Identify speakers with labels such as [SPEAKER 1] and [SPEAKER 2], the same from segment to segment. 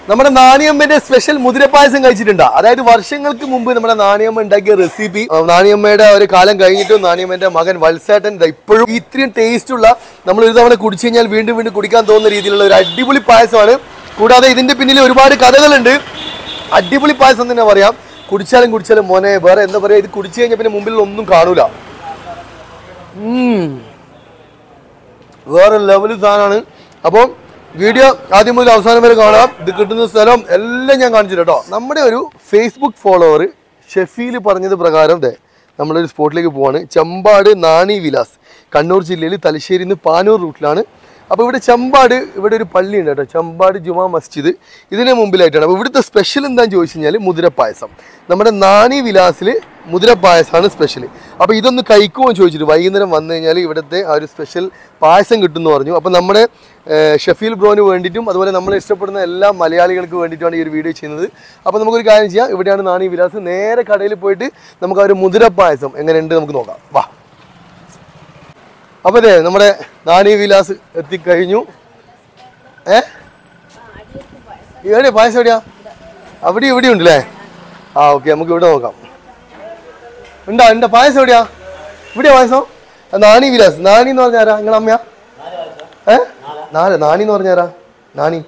[SPEAKER 1] നമ്മുടെ നാണിയമ്മന്റെ സ്പെഷ്യൽ മുതിരപ്പായസം കഴിച്ചിട്ടുണ്ടോ അതായത് വർഷങ്ങൾക്ക് മുമ്പ് നമ്മുടെ നാണിയമ്മ ഉണ്ടാക്കിയ റെസിപ്പി നാണിയമ്മയുടെ ഒരു കാലം കഴിഞ്ഞിട്ടും നാണിയമ്മന്റെ മകൻ വത്സേട്ടൻ ദാ ഇപ്പോഴും ഇത്രയും ടേസ്റ്റ് ഉള്ള നമ്മൾ ഒരു തവണ കുടിച്ചു കഴിഞ്ഞാൽ വീണ്ടും വീണ്ടും കുടിക്കാൻ തോന്നുന്ന രീതിയിലുള്ള ഒരു അടിപൊളി പായസമാണ് കൂടാതെ ഇതിന്റെ പിന്നിൽ ഒരുപാട് കഥകളുണ്ട് അടിപൊളി പായസം തന്നെ പറയാം കുടിച്ചാലും കുടിച്ചാലും മോനെ വേറെ എന്താ പറയാ ഇത് കുടിച്ചു കഴിഞ്ഞാൽ പിന്നെ മുമ്പിൽ ഒന്നും കാണൂല ഉം. വേറെ ലെവൽ സാധനമാണ് അപ്പോൾ വീഡിയോ ആദ്യം മുതൽ അവസാനം വരെ കാണാം ഇത് കിട്ടുന്ന സ്ഥലം എല്ലാം ഞാൻ കാണിച്ചു തരാം കേട്ടോ നമ്മുടെ ഒരു ഫേസ്ബുക്ക് ഫോളോവർ ഷെഫീൽ പറഞ്ഞത് പ്രകാരം ദേ നമ്മളൊരു സ്പോട്ടിലേക്ക് പോവാണ് ചമ്പാട് നാണി വിലാസ് കണ്ണൂർ ജില്ലയിൽ തലശ്ശേരി നിന്ന് പാനൂർ റൂട്ടിലാണ് അപ്പോൾ ഇവിടെ ചമ്പാട് ഇവിടെ ഒരു പള്ളി ഉണ്ട് കേട്ടോ ചമ്പാട് ജുമാ മസ്ജിദ് ഇതിന് മുമ്പിലായിട്ടാണ് അപ്പോൾ ഇവിടുത്തെ സ്പെഷ്യൽ എന്താണെന്ന് ചോദിച്ചു കഴിഞ്ഞാൽ മുതിരപ്പായസം നമ്മുടെ നാണി വിലാസിൽ മുതിരപ്പായസമാണ് സ്പെഷ്യൽ അപ്പോൾ ഇതൊന്ന് കഴിക്കുമോ എന്ന് ചോദിച്ചിട്ട് വൈകുന്നേരം വന്നു കഴിഞ്ഞാൽ ഇവിടുത്തെ ആ ഒരു സ്പെഷ്യൽ പായസം കിട്ടുമെന്ന് പറഞ്ഞു അപ്പോൾ നമ്മുടെ ഏഹ്, ഷഫീൽ ബ്രോന് വേണ്ടിയിട്ടും അതുപോലെ നമ്മൾ ഇഷ്ടപ്പെടുന്ന എല്ലാ മലയാളികൾക്ക് വേണ്ടിയിട്ടാണ് ഈ ഒരു വീഡിയോ ചെയ്യുന്നത് അപ്പോൾ നമുക്കൊരു കാര്യം ചെയ്യാം ഇവിടെയാണ് നാണി വിലാസ് നേരെ കടയിൽ പോയിട്ട് നമുക്ക് ആ ഒരു മുതിരപ്പായസം എങ്ങനെയുണ്ട് നമുക്ക് നോക്കാം വാ അപ്പോൾ അതെ നമ്മുടെ നാണി വിലാസ് എത്തിക്കഴിഞ്ഞു ഏ എവിടെയാ പായസം എവിടെയാ അവിടെ ഇവിടെ ഉണ്ടല്ലേ ആ ഓക്കെ നമുക്ക് ഇവിടെ നോക്കാം ഉണ്ടോ ഉണ്ടോ പായസം എവിടെയാ ഇവിടെയാ പായസം ആ, നാണി വിലാസ് നാണി എന്ന് പറഞ്ഞാരാ നിങ്ങളെ അമ്മയാ ഏ നാല് നാണി എന്ന് പറഞ്ഞാരാ നാണി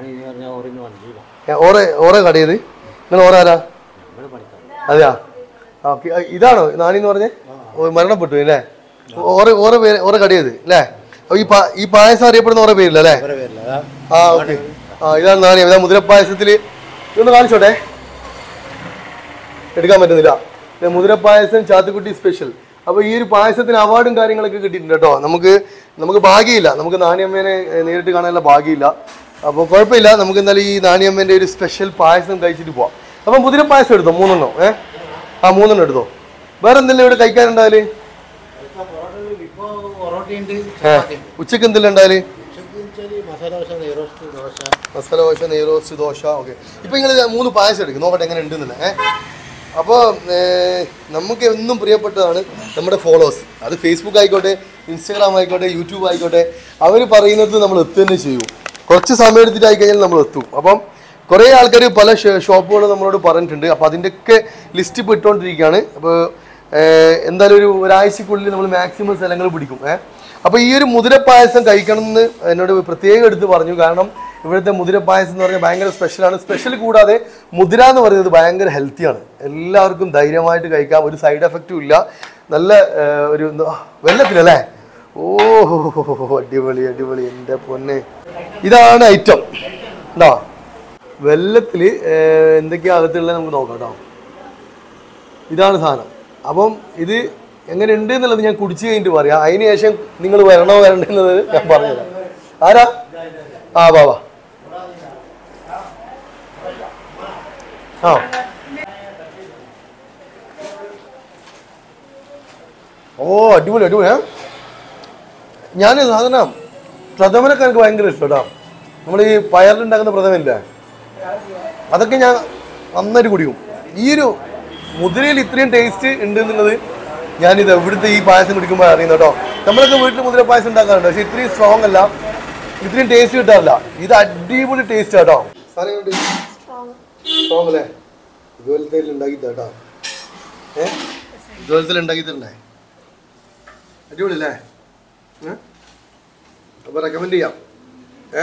[SPEAKER 1] ഏ, ഓറെ ഓറെ കടയത് നിങ്ങൾ ഓറെ ആരാ അതെയാ ഓക്കെ ഇതാണോ നാണി എന്ന് പറഞ്ഞേ ഓ, മരണപ്പെട്ടു അല്ലേ ഓറെ ഓറെ പേര് ഓറെ കടയത് അല്ലേ അപ്പൊ ഈ പാ- ഈ പായസം അറിയപ്പെടുന്ന ഓരോ പേരില്ല അല്ലേ ആ ഓക്കെ ആ ഇതാണ് നാണി ഇതാ മുതിരപ്പായസത്തില് ഇതൊന്ന് കാണിച്ചോട്ടെ എടുക്കാൻ പറ്റുന്നില്ല ഇത് മുതിരപ്പായസം ചാത്തുക്കുട്ടി സ്പെഷ്യൽ അപ്പോൾ ഈ ഒരു പായസത്തിന് അവാർഡും കാര്യങ്ങളൊക്കെ കിട്ടിയിട്ടുണ്ട് കേട്ടോ നമുക്ക് നമുക്ക് ഭാഗ്യമില്ല നമുക്ക് നാണിയമ്മേനെ ഏഹ്, നേരിട്ട് കാണാനുള്ള ഭാഗ്യമില്ല അപ്പോൾ കുഴപ്പമില്ല നമുക്ക് എന്തായാലും ഈ നാണിയമ്മേൻ്റെ ഒരു സ്പെഷ്യൽ പായസം കഴിച്ചിട്ട് പോവാം അപ്പം മുതിരപ്പായസം എടുത്തോ മൂന്നെണ്ണോ ഏ ആ മൂന്നെണ്ണം എടുത്തോ വേറെ എന്തെല്ലാം ഇവിടെ കഴിക്കാനുണ്ടായാല് ഏ ഉച്ചക്ക് എന്തെല്ലാം ഉണ്ടായാല് മസാല ദോശ നെയ്റോസ്റ്റ് ദോശ ഓക്കെ ഇപ്പൊ നിങ്ങൾ മൂന്ന് പായസം എടുക്കും നോക്കട്ടെ എങ്ങനെ ഉണ്ടെന്നില്ല ഏ അപ്പോൾ നമുക്ക് എന്നും പ്രിയപ്പെട്ടതാണ് നമ്മുടെ ഫോളോവേഴ്സ് അത് ഫേസ്ബുക്ക് ആയിക്കോട്ടെ ഇൻസ്റ്റാഗ്രാം ആയിക്കോട്ടെ യൂട്യൂബ് ആയിക്കോട്ടെ അവർ പറയുന്നത് നമ്മൾ എത്തുക തന്നെ ചെയ്യും കുറച്ച് സമയം എടുത്തിട്ടായി കഴിഞ്ഞാൽ നമ്മൾ എത്തും അപ്പം കുറേ ആൾക്കാർ പല ഷോപ്പുകൾ നമ്മളോട് പറഞ്ഞിട്ടുണ്ട് അപ്പോൾ അതിൻ്റെയൊക്കെ ലിസ്റ്റ് ഇപ്പോൾ ഇട്ടുകൊണ്ടിരിക്കുകയാണ് അപ്പോൾ എന്തായാലും ഒരു ഒരാഴ്ചക്കുള്ളിൽ നമ്മൾ മാക്സിമം സ്ഥലങ്ങൾ പിടിക്കും ഏഹ് അപ്പോൾ ഈ ഒരു മുതിരപ്പായസം കഴിക്കണം എന്ന് എന്നോട് പ്രത്യേകം എടുത്ത് പറഞ്ഞു കാരണം ഇവിടുത്തെ മുതിരപ്പായസം എന്ന് പറഞ്ഞാൽ ഭയങ്കര സ്പെഷ്യലാണ് സ്പെഷ്യൽ കൂടാതെ മുതിര എന്ന് പറയുന്നത് ഭയങ്കര ഹെൽത്തിയാണ് എല്ലാവർക്കും ധൈര്യമായിട്ട് കഴിക്കാം ഒരു സൈഡ് എഫക്റ്റും ഇല്ല നല്ല ഏർ, ഒരു എന്താ വെള്ളത്തിലല്ലേ ഓ അടിപൊളി അടിപൊളി എൻ്റെ പൊന്നെ ഇതാണ് ഐറ്റം എന്താ വെള്ളത്തിൽ എന്തൊക്കെയാ അകത്തുള്ളത് നമുക്ക് നോക്കാം കേട്ടോ ഇതാണ് സാധനം അപ്പം ഇത് എങ്ങനെ ഉണ്ട് എന്നുള്ളത് ഞാൻ കുടിച്ചു കഴിഞ്ഞിട്ട് പറയാം അതിന് ശേഷം നിങ്ങൾ വരണോ വരണ്ടോ എന്നുള്ളത് ഞാൻ പറഞ്ഞുതരാം ആരാ ആ വാ വാ ആ ഓ അടിപൊളി അടിപൊളി ഏ? ഞാൻ സാധന പ്രഥമനൊക്കെ എനിക്ക് ഭയങ്കര ഇഷ്ടം കേട്ടോ നമ്മൾ ഈ പയറിലുണ്ടാക്കുന്ന പ്രഥമനില്ലേ അതൊക്കെ ഞാൻ നന്നായിട്ട് കുടിക്കും ഈ ഒരു മുതിരയിൽ ഇത്രയും ടേസ്റ്റ് ഉണ്ട് എന്നുള്ളത് ഞാനിത് ഇവിടുത്തെ ഈ പായസം കുടിക്കുമ്പോൾ അറിയുന്നു കേട്ടോ നമ്മളൊക്കെ വീട്ടിൽ മുതിര പായസം ഉണ്ടാക്കാറുണ്ട് പക്ഷെ ഇത്രയും സ്ട്രോങ് അല്ല ഇത്രയും ടേസ്റ്റ് കിട്ടാറില്ല ഇത് അടിപൊളി ടേസ്റ്റ് കേട്ടോ സ്ട്രോങ് അല്ലേ ഇതുപോലത്തെ ഉണ്ടാക്കി കേട്ടോ ഏ ഇതുപോലത്തെ ഉണ്ടാക്കി തരണ്ടേ അടിപൊളി അല്ലേ ഏ അപ്പോൾ റെക്കമെൻഡ് ചെയ്യാം ഏ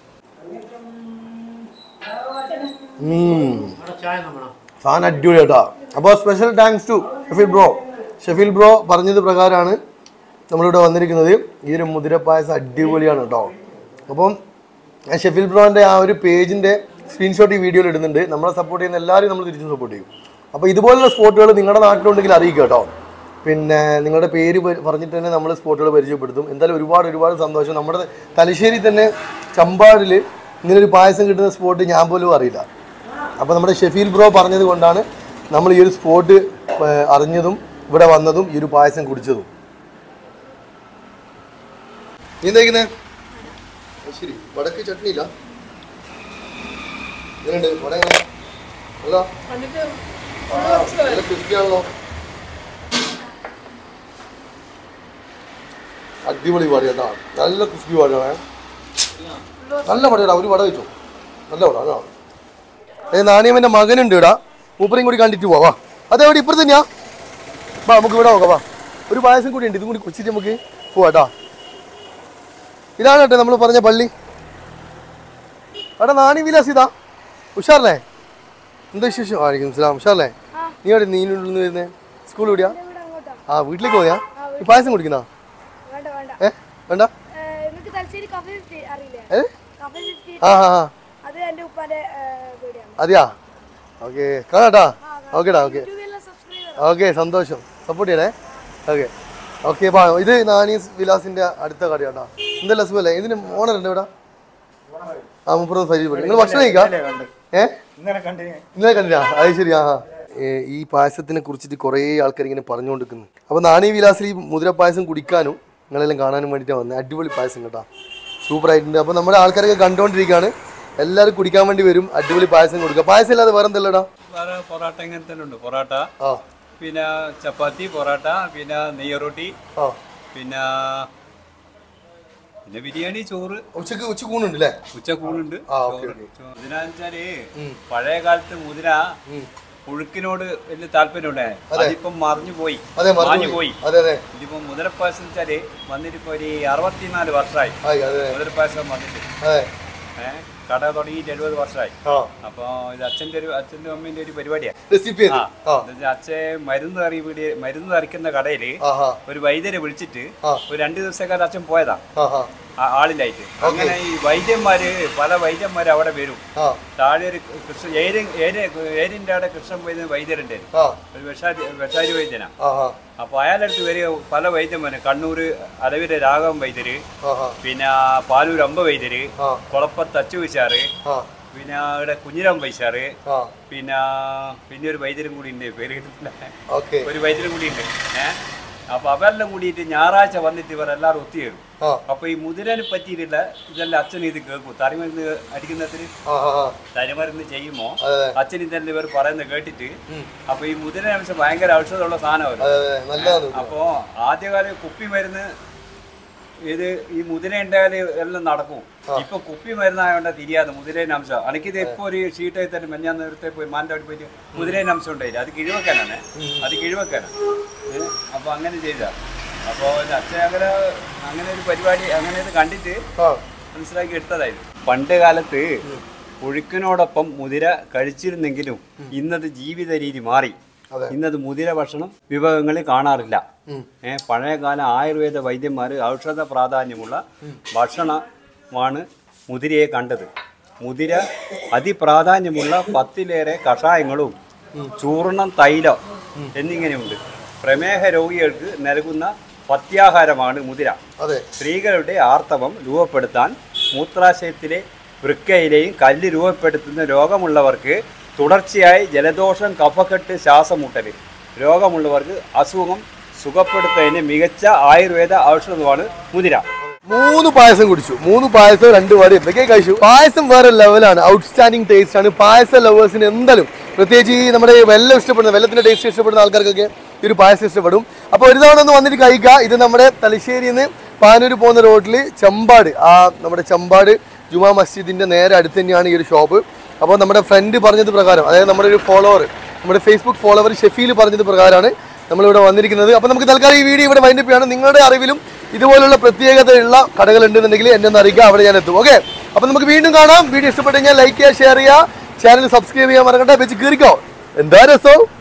[SPEAKER 1] ഉം. സാധനം അടിപൊളി കേട്ടോ അപ്പോൾ special thanks to Shafeel bro Shafeel bro പറഞ്ഞത് പ്രകാരമാണ് നമ്മളിവിടെ വന്നിരിക്കുന്നത് ഈ ഒരു മുതിര പായസം അടിപൊളിയാണ് കേട്ടോ അപ്പം ഞാൻ ഷഫീൽ ബ്രോൻ്റെ ആ ഒരു പേജിൻ്റെ സ്ക്രീൻഷോട്ട് ഈ വീഡിയോയിൽ ഇടുന്നുണ്ട് നമ്മളെ സപ്പോർട്ട് ചെയ്യുന്ന എല്ലാവരും നമ്മൾ തിരിച്ചും സപ്പോർട്ട് ചെയ്യും അപ്പോൾ ഇതുപോലുള്ള സ്പോട്ടുകൾ നിങ്ങളുടെ നാട്ടിലുണ്ടെങ്കിൽ അറിയിക്കുക കേട്ടോ പിന്നെ നിങ്ങളുടെ പേര് പ- പറഞ്ഞിട്ട് തന്നെ നമ്മൾ സ്പോട്ടുകൾ പരിചയപ്പെടുത്തും എന്തായാലും ഒരുപാട് ഒരുപാട് സന്തോഷം നമ്മുടെ തലശ്ശേരി തന്നെ ചമ്പാടിൽ ഇങ്ങനെ ഒരു പായസം കിട്ടുന്ന സ്പോട്ട് ഞാൻ പോലും അറിയില്ല അപ്പോൾ നമ്മുടെ ഷെഫീൽ ബ്രോ പറഞ്ഞത് കൊണ്ടാണ് നമ്മൾ ഈ ഒരു സ്പോട്ട് ഏർ, അറിഞ്ഞതും ഇവിടെ വന്നതും ഈ ഒരു പായസം കുടിച്ചതും നീ എന്താ കഴിക്കുന്നേ? അത് ശരി വടക്ക് ചട്നി ഇല്ല എങ്ങനെയുണ്ട് വട എങ്ങനെ അല്ല നല്ല ക്രിസ്പി ആണല്ലോ അടിപൊളി വട കേട്ടോ നല്ല ക്രിസ്പി വടയാണ് നല്ല വട കേട്ടോ ഒരു വട വെച്ചോ നല്ല വട കേട്ടോ ഏ നാണയമൻ്റെ മകനുണ്ട് ഇടാ മൂപ്പരെയും കൂടി കണ്ടിട്ട് പോവാ അതെവിടെ ഇപ്പുറത്ത് തന്നെയാ വാ നമുക്ക് ഇവിടെ നോക്കാം വാ ഒരു പായസം കൂടി ഉണ്ട് ഇതും കൂടി കുടിച്ചിട്ട് നമുക്ക് പോവാട്ടാ ഇതാണ് കേട്ടോ നമ്മൾ പറഞ്ഞ പള്ളി അവിടെ നാണി വിലാസ് ഇതാ ഉഷാറല്ലേ എന്താ വിശേഷം ആയിരിക്കും ഇസ്ലാം ഉഷാറല്ലേ നീ എവിടെ നീനുള്ളിൽ വരുന്നേ സ്കൂൾ എവിടെയാ
[SPEAKER 2] ഇവിടെ അങ്ങോട്ടാ
[SPEAKER 1] ആ വീട്ടിലേക്ക് പോയാ ഈ പായസം കുടിക്കുന്ന
[SPEAKER 2] വേണ്ട വേണ്ട
[SPEAKER 1] ഏ വേണ്ട
[SPEAKER 2] ഏഹ്, നിങ്ങൾക്ക് തലശ്ശേരി കഫേ ഫിഫ്റ്റി അറിയില്ലേ
[SPEAKER 1] ഏ
[SPEAKER 2] കഫേ ഫിഫ്റ്റി
[SPEAKER 1] ആ ആ ആ
[SPEAKER 2] അത് എൻ്റെ ഉപ്പാന്റെ ഏഹ്, വീടാണ്
[SPEAKER 1] അതെയാ ഓക്കെ കാണാട്ടാ ഓക്കേടാ ഓക്കെ
[SPEAKER 2] യൂട്യൂബിലെ സബ്സ്ക്രൈബർ
[SPEAKER 1] ഓക്കെ സന്തോഷം സപ്പോർട്ട് ചെയ്യണേ ഓക്കെ ഓക്കെ പാ ഇത് നാനീസ് വിലാസിന്റെ അടുത്ത കടയാട്ടാ എന്തല്ല സുഖല്ലേ ഇതിന് ഓണർ ഉണ്ട് ഇവിടെ ആ മുപ്പത് പരിചയപ്പെട്ടു നിങ്ങൾ ഭക്ഷണം കഴിക്കാം ഏ
[SPEAKER 3] ഇന്നലെ കണ്ടിന്
[SPEAKER 1] ഇന്നലെ കണ്ടില്ല അത് ശരി ആ ആ. ഏ, ഈ പായസത്തിനെ കുറിച്ചിട്ട് കുറേ ആൾക്കാർ ഇങ്ങനെ പറഞ്ഞുകൊണ്ടിരിക്കുന്നു അപ്പോൾ നാണി വിലാസിൽ ഈ മുതിര പായസം കുടിക്കാനും നിങ്ങളെല്ലാം കാണാനും വേണ്ടിയിട്ടാണ് വന്നത് അടിപൊളി പായസം കേട്ടോ സൂപ്പർ ആയിട്ടുണ്ട് അപ്പോൾ നമ്മുടെ ആൾക്കാരൊക്കെ കണ്ടുകൊണ്ടിരിക്കുകയാണ് എല്ലാവരും കുടിക്കാൻ വേണ്ടി വരും അടിപൊളി പായസം കൊടുക്കുക പായസം ഇല്ലാതെ വേറെ എന്തല്ലടാ
[SPEAKER 4] വേറെ പൊറോട്ട ഇങ്ങനെ തന്നെ ഉണ്ട് പൊറോട്ട
[SPEAKER 1] ആ
[SPEAKER 4] പിന്നെ ചപ്പാത്തി പൊറോട്ട പിന്നെ നെയ്യറൊട്ടി
[SPEAKER 1] ആ
[SPEAKER 4] പിന്നെ പിന്നെ ബിരിയാണി ചോറ്
[SPEAKER 1] ഉച്ചക്ക് ഉച്ചക്കൂണുണ്ട് അല്ലേ
[SPEAKER 4] ഉച്ചക്കൂണുണ്ട്
[SPEAKER 1] ആ, ഓക്കേ,
[SPEAKER 4] ചോറ് മുതിരാന്ന് വെച്ചാല് പഴയ കാലത്ത് മുതിര പുഴുക്കിനോട് വലിയ താല്പര്യം ഉണ്ടായിരുന്നു അതിപ്പം മറിഞ്ഞു പോയി
[SPEAKER 1] അതെ
[SPEAKER 4] മാഞ്ഞു
[SPEAKER 1] മറന്നു
[SPEAKER 4] പോയി
[SPEAKER 1] അതെ അതെ
[SPEAKER 4] ഇതിപ്പോ മുതിരപ്പായസം വെച്ചാല് വന്നിട്ടിപ്പോ ഒരു അറുപത്തിനാല് വർഷമായി
[SPEAKER 1] ആയി അതെ
[SPEAKER 4] മുതിരപ്പായസം വന്നിട്ട്
[SPEAKER 1] അതെ
[SPEAKER 4] ഏഹ് കട തുടങ്ങിയിട്ട് എഴുപത് വർഷമായി
[SPEAKER 1] ആ
[SPEAKER 4] അപ്പൊ ഇത് അച്ഛന്റെ ഒരു അച്ഛന്റെ അമ്മേന്റെ ഒരു പരിപാടിയാണ്
[SPEAKER 1] റെസിപ്പി
[SPEAKER 4] ആ
[SPEAKER 1] ആ
[SPEAKER 4] എന്നുവെച്ചാ അച്ഛൻ മരുന്ന് കറി വീട് മരുന്ന് തറിക്കുന്ന കടയില്
[SPEAKER 1] ആഹാ
[SPEAKER 4] ഒരു വൈദ്യരെ വിളിച്ചിട്ട്
[SPEAKER 1] ആ.
[SPEAKER 4] ഒരു രണ്ട് ദിവസക്കാലം അച്ഛൻ പോയതാ
[SPEAKER 1] ആഹാ
[SPEAKER 4] ആ ആളിലായിട്ട് അങ്ങനെ ഈ വൈദ്യന്മാര് പല വൈദ്യന്മാര് അവിടെ വരും
[SPEAKER 1] ആ
[SPEAKER 4] താഴെ ഒരു കൃഷ്ണ ഏരി ഏരി ഏരിന്റെ അവിടെ കൃഷ്ണൻ വൈദ്യൻ വൈദ്യരുണ്ടായിരുന്നു
[SPEAKER 1] ആ
[SPEAKER 4] ഒരു വിഷാരി വിഷാരി വൈദ്യനാ
[SPEAKER 1] ആഹാ
[SPEAKER 4] അപ്പൊ അയാളടുത്ത് വരിക പല വൈദ്യന്മാര് കണ്ണൂര് അലവിലെ രാഘവൻ വൈദ്യര്
[SPEAKER 1] ആഹാ
[SPEAKER 4] പിന്നെ പാലൂർ അമ്പ വൈദ്യര്
[SPEAKER 1] ആ
[SPEAKER 4] കുളപ്പത്ത് അച്ചു വിശാറ്
[SPEAKER 1] ആ
[SPEAKER 4] പിന്നെ ഇവിടെ കുഞ്ഞിരാം വൈശാറ്
[SPEAKER 1] ആ
[SPEAKER 4] പിന്നെ പിന്നെ ഒരു വൈദ്യരും കൂടി ഉണ്ട് പേര് കിട്ടുന്നില്ല
[SPEAKER 1] ഓക്കെ
[SPEAKER 4] ഒരു വൈദ്യരും കൂടി ഉണ്ട് ഏഹ് അപ്പൊ അവരെല്ലാം കൂടിയിട്ട് ഞായറാഴ്ച വന്നിട്ട് ഇവർ എല്ലാവരും ഒത്തുചേരും
[SPEAKER 1] ആ
[SPEAKER 4] അപ്പൊ ഈ മുതിരനെ പറ്റിയിട്ടുള്ള ഇതെല്ലാം അച്ഛൻ ഇത് കേൾക്കും തറിമരുന്ന് അടിക്കുന്നതിന്
[SPEAKER 1] ആ ആ ആ
[SPEAKER 4] തരിമരുന്ന് ചെയ്യുമ്പോ
[SPEAKER 1] അതെ
[SPEAKER 4] അച്ഛൻ ഇതെല്ലാം ഇവർ പറയുന്നത് കേട്ടിട്ട്
[SPEAKER 1] ഉം.
[SPEAKER 4] അപ്പൊ ഈ മുതിരനെ വെച്ചാൽ ഭയങ്കര ഔഷധമുള്ള സാധനമല്ല
[SPEAKER 1] അതെ അതെ നല്ലതാണ് ഇത്.
[SPEAKER 4] അപ്പോ ആദ്യകാലം കുപ്പി മരുന്ന് ഇത് ഈ മുതിര ഉണ്ടായാൽ എല്ലാം നടക്കും ഇപ്പൊ കുപ്പി മരുന്നായോണ്ട് തിരിയാതെ മുതിരേന്റെ അംശം എനിക്കിത് ഇപ്പൊ ഒരു ഷീറ്റായി തന്നെ മെഞ്ഞാൻ നേരത്തെ പോയി മാൻ്റെ അവിടെ പോയിട്ട് മുതിരേന്റെ അംശം ഉണ്ടായില്ല അത് കിഴിവെക്കാനാണ് അത് കിഴിവെക്കാനാണ് ഏ? അപ്പൊ അങ്ങനെ ചെയ്ത അപ്പോ ഇത് അച്ഛൻ അങ്ങനെ അങ്ങനെ ഒരു പരിപാടി അങ്ങനെ ഇത് കണ്ടിട്ട്
[SPEAKER 1] ആ
[SPEAKER 4] മനസ്സിലാക്കി എടുത്തതായിരുന്നു പണ്ട് കാലത്ത് പുഴുക്കിനോടൊപ്പം മുതിര കഴിച്ചിരുന്നെങ്കിലും ഇന്നത് ജീവിത രീതി മാറി
[SPEAKER 1] അതെ.
[SPEAKER 4] ഇന്നത് മുതിര ഭക്ഷണം വിഭവങ്ങളിൽ കാണാറില്ല
[SPEAKER 1] ഉം.
[SPEAKER 4] ഏ, പഴയകാല ആയുർവേദ വൈദ്യന്മാർ ഔഷധ പ്രാധാന്യമുള്ള ഭക്ഷണമാണ് മുതിരയെ കണ്ടത് മുതിര അതിപ്രാധാന്യമുള്ള പത്തിലേറെ കഷായങ്ങളും ചൂർണം തൈലം എന്നിങ്ങനെയുണ്ട് പ്രമേഹ രോഗികൾക്ക് നൽകുന്ന പത്യാഹാരമാണ് മുതിര
[SPEAKER 1] അതെ
[SPEAKER 4] സ്ത്രീകളുടെ ആർത്തവം രൂപപ്പെടുത്താൻ മൂത്രാശയത്തിലെ വൃക്കയിലെയും കല്ല് രൂപപ്പെടുത്തുന്ന രോഗമുള്ളവർക്ക് തുടർച്ചയായി ജലദോഷം കഫക്കെട്ട് ശ്വാസമുട്ടൽ രോഗമുള്ളവർക്ക് അസുഖം സുഖപ്പെടുത്തുന്നതിന് മികച്ച ആയുർവേദ ഔഷധമാണ് മുതിര
[SPEAKER 1] മൂന്ന് പായസം കുടിച്ചു മൂന്ന് പായസം രണ്ട് പാടി എന്തൊക്കെ കഴിച്ചു പായസം വേറെ ലെവലാണ് ഔട്ട്സ്റ്റാൻഡിങ് ടേസ്റ്റ് ആണ് പായസ ലവേഴ്സിന് എന്തായാലും പ്രത്യേകിച്ച് ഈ നമ്മുടെ ഈ വെള്ളം ഇഷ്ടപ്പെടുന്ന വെള്ളത്തിന്റെ ടേസ്റ്റ് ഇഷ്ടപ്പെടുന്ന ആൾക്കാർക്കൊക്കെ ഈ ഒരു പായസം ഇഷ്ടപ്പെടും അപ്പോൾ ഒരു തവണ ഒന്ന് വന്നിട്ട് കഴിക്കുക ഇത് നമ്മുടെ തലശ്ശേരിയിൽ നിന്ന് പാനൂർ പോകുന്ന റോഡിൽ ചമ്പാട് ആ നമ്മുടെ ചമ്പാട് ജുമാ മസ്ജിദിന്റെ നേരെ അടുത്ത് തന്നെയാണ് ഈ ഒരു ഷോപ്പ് അപ്പോൾ നമ്മുടെ ഫ്രണ്ട് പറഞ്ഞത് പ്രകാരം അതായത് നമ്മുടെ ഒരു ഫോളോവർ നമ്മുടെ ഫേസ്ബുക്ക് ഫോളോവർ ഷെഫീൽ പറഞ്ഞത് പ്രകാരമാണ് നമ്മളിവിടെ വന്നിരിക്കുന്നത് അപ്പോൾ നമുക്ക് തൽക്കാലം ഈ വീഡിയോ ഇവിടെ വൈൻഡപ്പ് ചെയ്യാണ് നിങ്ങളുടെ അറിവിലും ഇതുപോലുള്ള പ്രത്യേകതയുള്ള കടകൾ ഉണ്ടെന്നുണ്ടെങ്കിൽ എന്നെ ഒന്ന് അറിയിക്കുക അവിടെ ഞാൻ എത്തും ഓക്കെ അപ്പോൾ നമുക്ക് വീണ്ടും കാണാം വീഡിയോ ഇഷ്ടപ്പെട്ടു കഴിഞ്ഞാൽ ലൈക്ക് ചെയ്യുക ഷെയർ ചെയ്യുക ചാനൽ സബ്സ്ക്രൈബ് ചെയ്യാൻ മറക്കട്ടെ വെച്ച് കീറിക്കോ എന്താ രസം